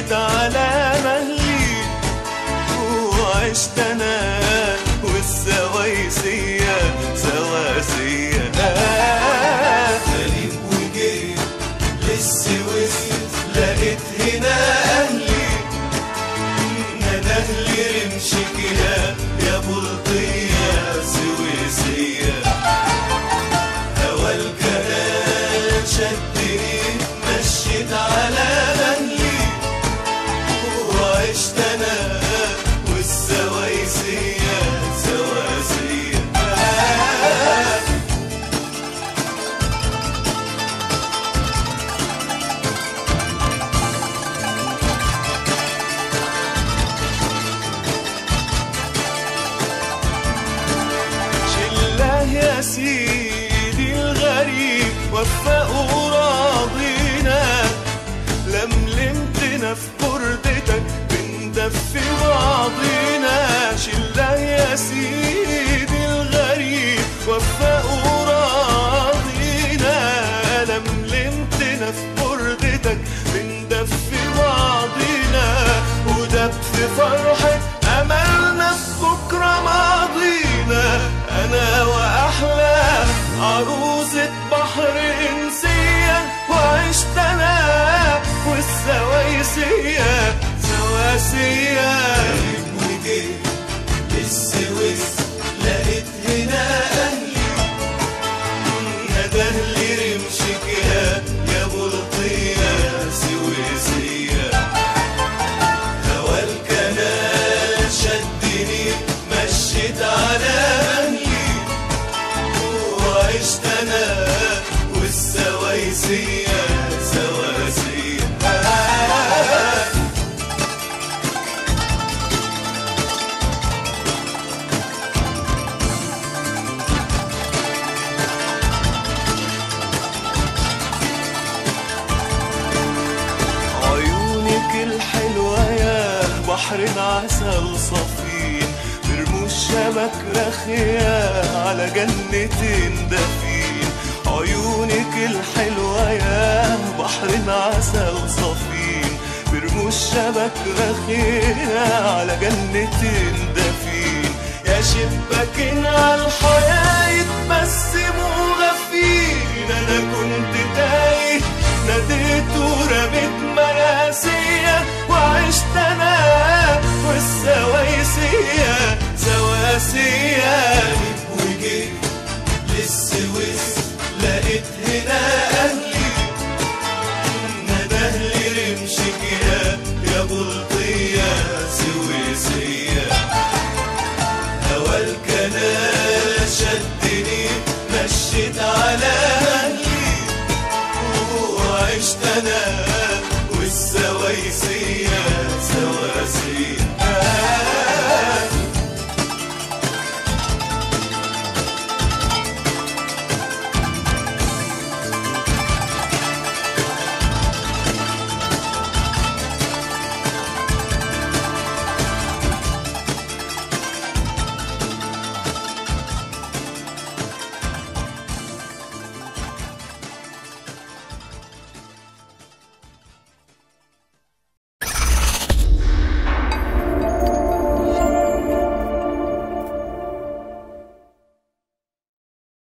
مشيت على مهلي وعشت انا والسويسية سواسية سليم وجيت للسويس لقيت هنا اهلي انا اهلي رمشك يا يا بلطية سويسية هوا الجلال شدني مشيت على مهلي وعشت انا والسويسية سواسية شله يا سيدي الغريب وفقوا راضينا لملمتنا في بردتك بندفي بعضينا شله يا سيدي الغريب وفقوا راضينا لملمتنا في بردتك بندفي بعضينا ودب في فرحة أملنا في بكرة ماضينا أنا وأحلى عروسة بحر إنسية وعشت أنا والسويسية سواسية وجيت للسويس لقيت هنا أهلي ندى لي رمشك يا يا بلطية سويسية هوا الكنال شدني مشيت على مهلي وعشت انا والسويسية سواسية عيونك الحلوة يا بحر عسل صفين برموش شبك رخية على جنتين دفين عيونك الحلوة يا بحر عسل صفين برموش شبك رخية على جنتين دفين يا شباكين على الحياة يتبسموا غفين أنا كنت تايه ناديت ورميت مراسية وعشت أنا والسويسية سواسية